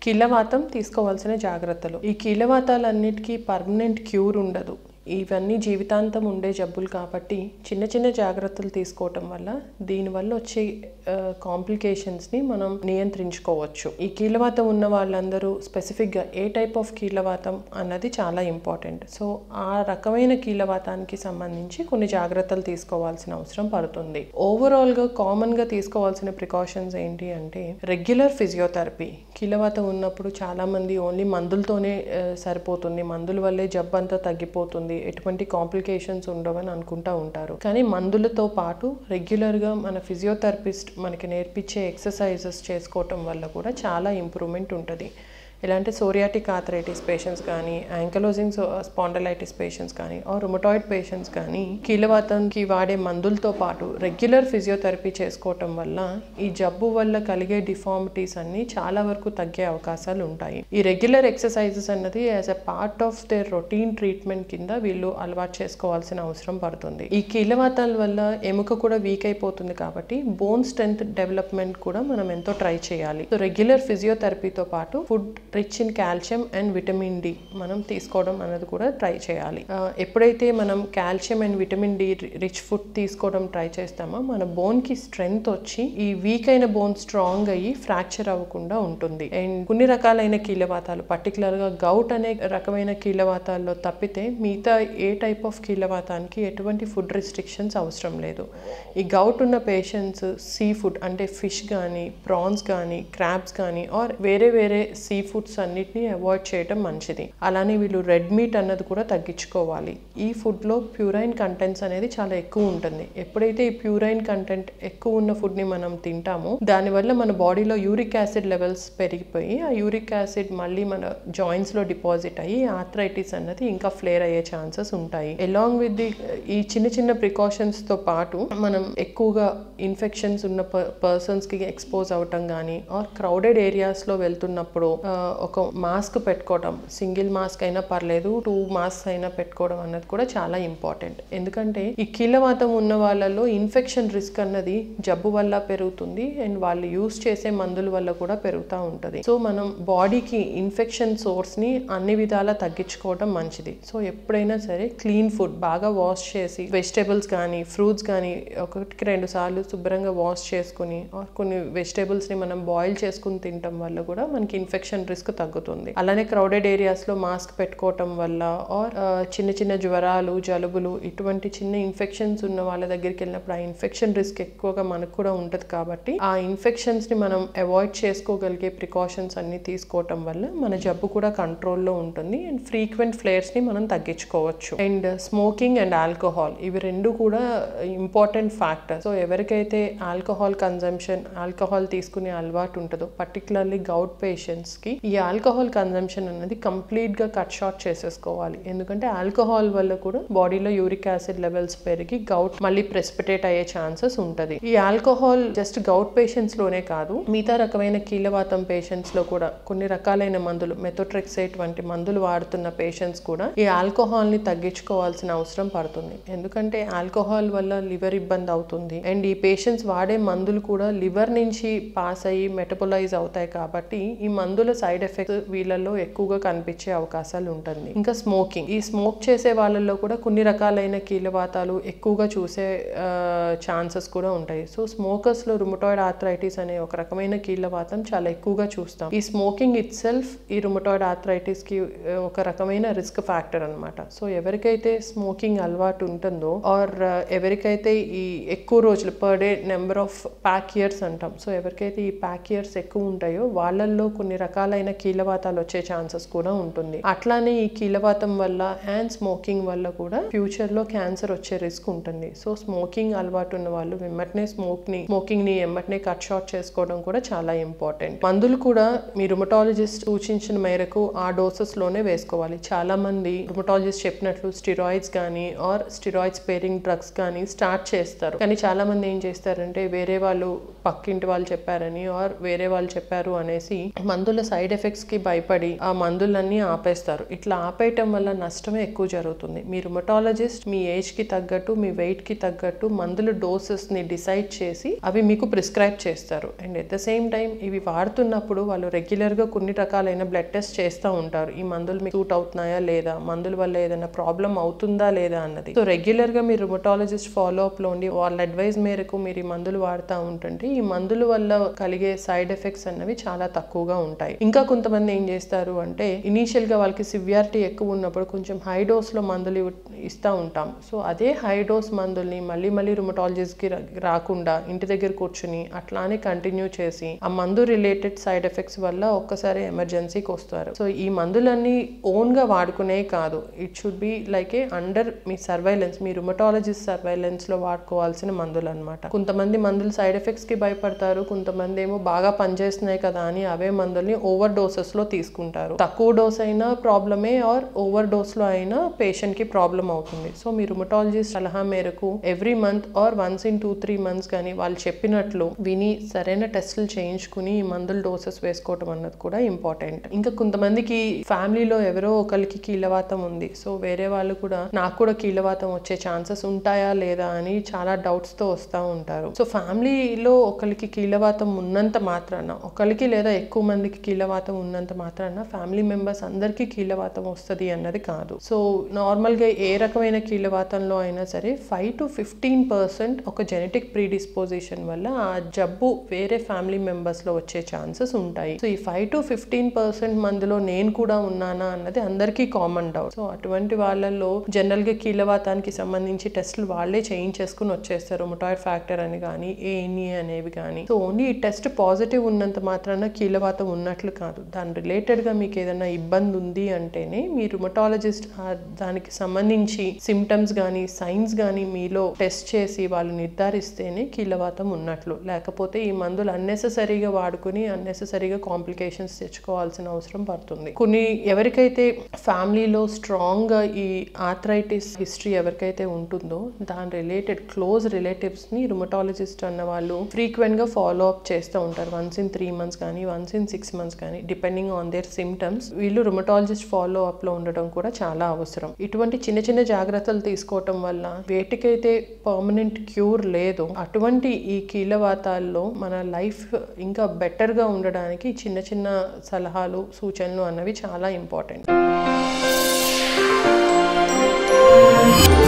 కీళ్ళవాతం తీసుకోవాల్సిన జాగ్రత్తలు ఈ కీళ్ళవాతాలన్నిటికీ పర్మనెంట్ క్యూర్ ఉండదు ఇవన్నీ జీవితాంతం ఉండే జబ్బులు కాబట్టి చిన్న చిన్న జాగ్రత్తలు తీసుకోవటం వల్ల దీనివల్ల వచ్చే కాంప్లికేషన్స్ని మనం నియంత్రించుకోవచ్చు ఈ కీళ్ళవాతం ఉన్న వాళ్ళందరూ స్పెసిఫిక్గా ఏ టైప్ ఆఫ్ కీళ్ళవాతం అన్నది చాలా ఇంపార్టెంట్ సో ఆ రకమైన కీళ్ళవాతానికి సంబంధించి కొన్ని జాగ్రత్తలు తీసుకోవాల్సిన అవసరం పడుతుంది ఓవరాల్గా కామన్గా తీసుకోవాల్సిన ప్రికాషన్స్ ఏంటి అంటే రెగ్యులర్ ఫిజియోథెరపీ కీళ్ళవాతం ఉన్నప్పుడు చాలామంది ఓన్లీ మందులతోనే ఆ, సరిపోతుంది మందుల వల్లే జబ్బు అంతా తగ్గిపోతుంది ఎటువంటి కాంప్లికేషన్స్ ఉండవని అనుకుంటా ఉంటారు కానీ మందులతో పాటు రెగ్యులర్గా మన ఫిజియోథెరపిస్ట్ మనకి నేర్పించే ఎక్సర్సైజెస్ చేసుకోవటం వల్ల కూడా చాలా ఇంప్రూవ్మెంట్ ఉంటుంది ఎలాంటి సోరియాటిక్ ఆథరైటిస్ పేషెంట్స్ కానీ యాంకలోజింగ్ స్పాండలైటిస్ పేషెంట్స్ కానీ ఆర్ రుమటాయిడ్ పేషెంట్స్ కానీ కీలవాతంకి వాడే మందులతో పాటు రెగ్యులర్ ఫిజియోథెరపీ చేసుకోవటం వల్ల ఈ జబ్బు వల్ల కలిగే డిఫార్మిటీస్ అన్ని చాలా వరకు తగ్గే అవకాశాలు ఉంటాయి ఈ రెగ్యులర్ ఎక్సర్సైజెస్ అన్నది as a part of their routine treatment కింద వీళ్ళు అలవాటు చేసుకోవాల్సిన అవసరం పడుతుంది ఈ కీలవాతాల వల్ల ఎముక కూడా వీక్ అయిపోతుంది కాబట్టి బోన్ స్ట్రెంత్ డెవలప్మెంట్ కూడా మనం ఎంతో ట్రై చేయాలి సో రెగ్యులర్ ఫిజియోథెరపీతో పాటు food rich in calcium and vitamin D మనం తీసుకోవడం అనేది కూడా ట్రై చేయాలి ఆ, ఎప్పుడైతే మనం calcium and vitamin D rich food తీసుకోవడం ట్రై చేస్తామో మన బోన్ కి స్ట్రెంగ్త్ వచ్చి ఈ వీక్ అయిన బోన్ స్ట్రాంగ్ అయ్యి ఫ్రాక్చర్ అవ్వకుండా ఉంటుంది అండ్ కొన్ని రకాలైన కీలవాతాలు పర్టికులర్ గా గౌట్ అనే రకమైన కీలవాతాల్లో తప్పితే మిగతా ఏ టైప్ ఆఫ్ కీలవాతానికి ఎటువంటి ఫుడ్ రిస్ట్రిక్షన్స్ అవసరం లేదు ఈ గౌట్ ఉన్న పేషెంట్స్ సీ ఫుడ్ అంటే ఫిష్ కానీ ప్రాన్స్ కానీ క్రాబ్స్ కానీ ఆర్ వేరే వేరే సీ ఫుడ్స్ అన్నిటిని అవాయిడ్ చేయడం మంచిది అలానే వీళ్ళు రెడ్ మీట్ అన్నది కూడా తగ్గించుకోవాలి ఈ ఫుడ్లో ప్యూరైన్ కంటెంట్స్ అనేది చాలా ఎక్కువ ఉంటుంది ఎప్పుడైతే ఈ ప్యూరైన్ కంటెంట్ ఎక్కువ ఉన్న ఫుడ్ని మనం తింటామో దానివల్ల మన బాడీలో యూరిక్ యాసిడ్ లెవెల్స్ పెరిగిపోయి ఆ యూరిక్ యాసిడ్ మళ్ళీ మన జాయింట్స్లో డిపాజిట్ అయ్యి ఆథరైటిస్ అన్నది ఇంకా ఫ్లేర్ అయ్యే ఛాన్సెస్ ఉంటాయి అలాంగ్ విత్ ది ఈ చిన్న చిన్న ప్రికాషన్స్తో పాటు మనం ఎక్కువగా ఇన్ఫెక్షన్స్ ఉన్న పర్సన్స్కి ఎక్స్పోజ్ అవటం కానీ ఆర్ క్రౌడెడ్ ఏరియాస్లో వెళ్తున్నప్పుడు ఆ, ఒక మాస్క్ పెట్టుకోవడం సింగిల్ మాస్క్ అయినా పర్లేదు టూ మాస్క్ అయినా పెట్టుకోవడం అన్నది కూడా చాలా ఇంపార్టెంట్ ఎందుకంటే ఈ కీళ్ళవాతం ఉన్న వాళ్ళలో ఇన్ఫెక్షన్ రిస్క్ అన్నది జబ్బు వల్ల పెరుగుతుంది అండ్ వాళ్ళు యూస్ చేసే మందుల వల్ల కూడా పెరుగుతూ ఉంటుంది సో మనం బాడీకి ఇన్ఫెక్షన్ సోర్స్ని అన్ని విధాలా తగ్గించుకోవడం మంచిది సో ఎప్పుడైనా సరే క్లీన్ ఫుడ్ బాగా వాష్ చేసి వెజిటేబుల్స్ కానీ ఫ్రూట్స్ కానీ ఒకటికి రెండు సార్లు శుభ్రంగా వాష్ చేసుకుని or కొన్ని వెజిటేబుల్స్ని మనం బాయిల్ చేసుకుని తినటం వల్ల కూడా మనకి ఇన్ఫెక్షన్ రిస్క్ తగ్గుతుంది అలానే క్రౌడెడ్ ఏరియాస్లో మాస్క్ పెట్టుకోవటం వల్ల ఆర్ చిన్న చిన్న జ్వరాలు జలుబులు ఇటువంటి చిన్న ఇన్ఫెక్షన్స్ ఉన్న వాళ్ళ దగ్గరికి వెళ్ళినప్పుడు ఆ ఇన్ఫెక్షన్ రిస్క్ ఎక్కువగా మనకు కూడా ఉంటుంది కాబట్టి ఆ ఇన్ఫెక్షన్స్ని మనం అవాయిడ్ చేసుకోగలిగే ప్రికాషన్స్ అన్ని తీసుకోవటం వల్ల మన జబ్బు కూడా కంట్రోల్లో ఉంటుంది అండ్ ఫ్రీక్వెంట్ ఫ్లేయర్స్ని మనం తగ్గించుకోవచ్చు అండ్ స్మోకింగ్ అండ్ ఆల్కహాల్ ఇవి రెండు కూడా ఇంపార్టెంట్ ఫ్యాక్టర్ సో ఎవరికైతే ఆల్కహాల్ కన్జంప్షన్ ఆల్కహాల్ తీసుకునే అలవాటు ఉంటుందో పర్టికులర్లీ గౌట్ పేషెంట్స్కి ఈ ఆల్కహాల్ కన్జంప్షన్ అనేది కంప్లీట్గా కట్ షార్ట్ చేసేసుకోవాలి ఎందుకంటే ఆల్కహాల్ వల్ల కూడా బాడీలో యూరిక్ యాసిడ్ లెవెల్స్ పెరిగి గౌట్ మళ్ళీ ప్రెసిపిటేట్ అయ్యే ఛాన్సెస్ ఉంటుంది ఈ ఆల్కహాల్ జస్ట్ గౌట్ పేషెంట్స్ లోనే కాదు మిగతా రకమైన కీలవాతం పేషెంట్స్ లో కూడా కొన్ని రకాలైన మందులు మెథోట్రెక్సేట్ వంటి మందులు వాడుతున్న పేషెంట్స్ కూడా ఈ ఆల్కహాల్ ని తగ్గించుకోవాల్సిన అవసరం పడుతుంది ఎందుకంటే ఆల్కహాల్ వల్ల లివర్ ఇబ్బంది అవుతుంది అండ్ ఈ పేషెంట్స్ వాడే మందులు కూడా లివర్ నుంచి పాస్ అయ్యి మెటబలైజ్ అవుతాయి కాబట్టి ఈ మందుల సైడ్ ఎఫెక్ట్స్ వీళ్ళల్లో ఎక్కువగా కనిపించే అవకాశాలు ఉంటుంది ఇంకా స్మోకింగ్ ఈ స్మోక్ చేసే వాళ్ళల్లో కూడా కొన్ని రకాలైన కీలవాతాలు ఎక్కువగా చూసే ఛాన్సెస్ కూడా ఉంటాయి సో స్మోకర్స్ లో రుమటాయిడ్ ఆర్థరైటిస్ అనే ఒక రకమైన కీళ్ళవాతం చాలా ఎక్కువగా చూస్తాం ఈ స్మోకింగ్ ఇట్ సెల్ఫ్ ఈ రుమటాయిడ్ ఆర్థరైటిస్ కి ఆ, ఒక రకమైన రిస్క్ ఫ్యాక్టర్ అన్నమాట సో ఎవరికైతే స్మోకింగ్ అలవాటు ఉంటుందో ఆర్ ఎవరికైతే ఈ ఎక్కువ రోజులు per day number of pack years అంటాం సో ఎవరికైతే ఈ ప్యాక్ ఇయర్స్ ఎక్కువ ఉంటాయో వాళ్ళల్లో కొన్ని రకాలైన కీలవాతాలు వచ్చే ఛాన్సెస్ కూడా ఉంటుంది అట్లానే ఈ కీలవాతం వల్ల అండ్ స్మోకింగ్ వల్ల కూడా ఫ్యూచర్ లో క్యాన్సర్ వచ్చే రిస్క్ ఉంటుంది సో స్మోకింగ్ అలవాటు ఉన్న వాళ్ళు వెంబటనే స్మోక్ ని స్మోకింగ్ ని వెంబటనే కట్ షార్ట్ చేసుకోవడం కూడా చాలా ఇంపార్టెంట్ మందులు కూడా మీ రుమటాలజిస్ట్ సూచించిన మేరకు ఆ డోసెస్ లోనే వేసుకోవాలి చాలా మంది రుమటాలజిస్ట్ చెప్పినట్లు స్టిరాయిడ్స్ కానీ ఆర్ స్టిరాయిడ్ స్పేరింగ్ డ్రగ్స్ కానీ స్టార్ట్ చేస్తారు కానీ చాలా మంది ఏం చేస్తారంటే వేరే వాళ్ళు పక్కింటి వాళ్ళు చెప్పారని ఆర్ వేరే వాళ్ళు చెప్పారు అనేసి మందుల సైడ్ ఎఫెక్ట్స్ కి భయపడి ఆ మందులన్నీ ఆపేస్తారు ఇట్లా ఆపేయటం వల్ల నష్టమే ఎక్కువ జరుగుతుంది మీ రుమటాలజిస్ట్ మీ ఏజ్ కి తగ్గట్టు మీ వెయిట్ కి తగ్గట్టు మందుల డోసెస్ ని డిసైడ్ చేసి అవి మీకు ప్రిస్క్రైబ్ చేస్తారు and at the same time ఇవి వాడుతున్నప్పుడు వాళ్ళు రెగ్యులర్ గా కొన్ని రకాలైన బ్లడ్ టెస్ట్ చేస్తూ ఉంటారు ఈ మందులు మీకు సూట్ అవుతున్నాయా లేదా మందుల వల్ల ఏదైనా ప్రాబ్లం అవుతుందా లేదా అన్నది సో రెగ్యులర్ గా మీరు రుమటాలజిస్ట్ ఫాలో అప్ లో ఉండి వాళ్ళ అడ్వైస్ మేరకు మీరు ఈ మందులు వాడుతూ ఉంటుంటే ఈ మందుల వల్ల కలిగే సైడ్ ఎఫెక్ట్స్ అన్నవి చాలా తక్కువగా ఉంటాయి ఇంకా కొంతమంది ఏం చేస్తారు అంటే ఇనీషియల్ గా వాళ్ళకి సివియారిటీ ఎక్కువ ఉన్నప్పుడు కొంచెం హై డోస్ లో మందులు ఇవ్- ఇస్తూ ఉంటాం సో అదే హై డోస్ మందుల్ని మళ్ళీ మళ్ళీ రుమటాలజిస్ట్ కి రా- రాకుండా ఇంటి దగ్గర కూర్చుని అట్లానే కంటిన్యూ చేసి ఆ మందు రిలేటెడ్ సైడ్ ఎఫెక్ట్స్ వల్ల ఒక్కసారి ఎమర్జెన్సీకి వస్తారు సో ఈ మందులన్నీ ఓన్ గా వాడుకునే కాదు it should be like a under మీ సర్వైలెన్స్ మీ రుమటాలజిస్ట్ సర్వైలెన్స్ లో వాడుకోవాల్సిన మందులు అనమాట కొంతమంది మందులు సైడ్ ఎఫెక్ట్స్ కి భయపడతారు కొంతమంది ఏమో బాగా పనిచేస్తున్నాయి కదా అని అవే మందుల్ని ఓవర్ డోసెస్ లో తీసుకుంటారు తక్కువ డోస్ అయినా ప్రాబ్లమే ఆర్ ఓవర్ డోస్ లో అయినా పేషెంట్ కి ప్రాబ్లం అవుతుంది సో మీ రుమటాలజిస్ట్ సలహా మేరకు every month or once in two three months కానీ వాళ్ళు చెప్పినట్లు విని సరైన టెస్టులు చేయించుకుని ఈ మందుల డోసెస్ వేసుకోవటం అన్నది కూడా ఇంపార్టెంట్ ఇంకా కొంతమందికి ఫ్యామిలీలో ఎవరో ఒకరికి కీలవాతం ఉంది సో వేరే వాళ్ళు కూడా నాకు కూడా కీలవాతం వచ్చే ఛాన్సెస్ ఉంటాయా లేదా అని చాలా డౌట్స్ తో వస్తూ ఉంటారు సో ఫ్యామిలీలో ఒకరికి కీలవాతం ఉన్నంత మాత్రాన ఒకరికి లేదా ఎక్కువ మందికి కీలవాతం ఉన్నంత మాత్రాన ఫ్యామిలీ మెంబర్స్ అందరికీ కీలవాతం వస్తుంది అన్నది కాదు సో నార్మల్గా ఏ రకమైన కీలవాతంలో అయినా సరే ఫైవ్ టు ఫిఫ్టీన్ పర్సెంట్ ఒక జెనెటిక్ ప్రీడిస్పోజిషన్ వల్ల ఆ జబ్బు వేరే ఫ్యామిలీ మెంబర్స్లో వచ్చే ఛాన్సెస్ ఉంటాయి సో ఈ ఫైవ్ టు ఫిఫ్టీన్ పర్సెంట్ మందిలో నేను కూడా ఉన్నానా అన్నది అందరికీ కామన్ డౌట్ సో అటువంటి వాళ్ళల్లో జనరల్గా కీలవాతానికి సంబంధించి టెస్టులు వాళ్ళే చేయించేసుకుని వచ్చేస్తారు మొటాయిడ్ ఫ్యాక్టర్ అని కానీ ఏఎన్ఈ అనేవి కానీ సో ఓన్లీ ఈ టెస్ట్ పాజిటివ్ ఉన్నంత మాత్రాన కీలవాతం ఉన్నట్లు కాదు దాని రిలేటెడ్గా మీకు ఏదైనా ఇబ్బంది ఉంది అంటేనే మీ రుమటాలజిస్ట్ దానికి సంబంధించి సిమ్టమ్స్ కానీ సైన్స్ కానీ మీలో టెస్ట్ చేసి వాళ్ళు నిర్ధారిస్తేనే కీలవాతం ఉన్నట్లు లేకపోతే ఈ మందులు అన్నెసెసరీగా వాడుకుని అన్నెసెసరీగా కాంప్లికేషన్స్ తెచ్చుకోవాల్సిన అవసరం పడుతుంది కొన్ని ఎవరికైతే ఫ్యామిలీలో స్ట్రాంగ్గా ఈ ఆథరైటిస్ హిస్టరీ ఎవరికైతే ఉంటుందో దాని రిలేటెడ్ క్లోజ్ రిలేటివ్స్ని రుమటాలజిస్ట్ అన్న వాళ్ళు ఫ్రీక్వెంట్గా ఫాలో అప్ చేస్తూ ఉంటారు వన్స్ ఇన్ త్రీ మంత్స్ కానీ వన్స్ ఇన్ సిక్స్ మంత్స్ కానీ డిపెండింగ్ ఆన్ దేర్ సిమ్టమ్స్ వీళ్ళు రుమటాలజిస్ట్ ఫాలో అప్లో ఉండడం కూడా చాలా అవసరం ఇటువంటి చిన్న చిన్న జాగ్రత్తలు తీసుకోవటం వల్ల వేటికైతే పర్మనెంట్ క్యూర్ లేదో అటువంటి ఈ కీలవాతాల్లో మన లైఫ్ ఇంకా బెటర్గా ఉండడానికి చిన్న చిన్న సలహాలు సూచనలు అన్నవి చాలా ఇంపార్టెంట్